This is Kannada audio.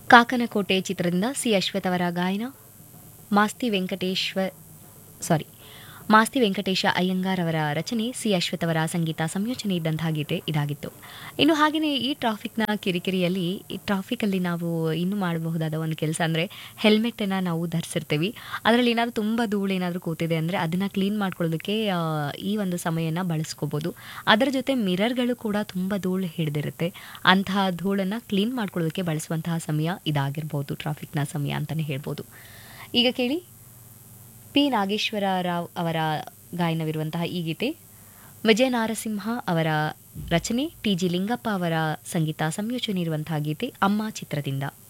ಕಾಕನಕೋಟೆ ಚಿತ್ರದಿಂದ ಸಿ ಅಶ್ವಥ್ ಅವರ ಗಾಯನ ಮಾಸ್ತಿ ವೆಂಕಟೇಶ್ವರ್ ಸಾರಿ ಮಾಸ್ತಿ ವೆಂಕಟೇಶ ಅಯ್ಯಂಗಾರ್ ಅವರ ರಚನೆ ಸಿ ಅಶ್ವಥ್ ಅವರ ಸಂಗೀತ ಸಂಯೋಜನೆ ಇದ್ದಂತಹ ಗೀತೆ ಇದಾಗಿತ್ತು ಇನ್ನು ಹಾಗೆಯೇ ಈ ಟ್ರಾಫಿಕ್ನ ಕಿರಿಕಿರಿಯಲ್ಲಿ ಈ ಟ್ರಾಫಿಕಲ್ಲಿ ನಾವು ಇನ್ನು ಮಾಡಬಹುದಾದ ಒಂದು ಕೆಲಸ ಅಂದರೆ ಹೆಲ್ಮೆಟನ್ನು ನಾವು ಧರಿಸಿರ್ತೀವಿ ಅದರಲ್ಲಿ ಏನಾದರೂ ತುಂಬ ಧೂಳು ಏನಾದರೂ ಕೂತಿದೆ ಅಂದರೆ ಅದನ್ನು ಕ್ಲೀನ್ ಮಾಡ್ಕೊಳ್ಳೋದಕ್ಕೆ ಆ, ಈ ಒಂದು ಸಮಯನ ಬಳಸ್ಕೋಬೋದು ಅದರ ಜೊತೆ ಮಿರರ್ಗಳು ಕೂಡ ತುಂಬ ಧೂಳು ಹಿಡಿದಿರುತ್ತೆ ಅಂತಹ ಧೂಳನ್ನು ಕ್ಲೀನ್ ಮಾಡ್ಕೊಳ್ಳೋದಕ್ಕೆ ಬಳಸುವಂತಹ ಸಮಯ ಇದಾಗಿರ್ಬೋದು ಟ್ರಾಫಿಕ್ನ ಸಮಯ ಅಂತಲೇ ಹೇಳ್ಬೋದು ಈಗ ಕೇಳಿ ಪಿ ನಾಗೇಶ್ವರ ರಾವ್ ಅವರ ಗಾಯನವಿರುವಂತಹ ಈ ಗೀತೆ ವಿಜಯ ನಾರಸಿಂಹ ಅವರ ರಚನೆ ಟಿ ಜಿ ಲಿಂಗಪ್ಪ ಅವರ ಸಂಗೀತ ಸಂಯೋಜನೆ ಇರುವಂತಹ ಗೀತೆ ಅಮ್ಮ ಚಿತ್ರದಿಂದ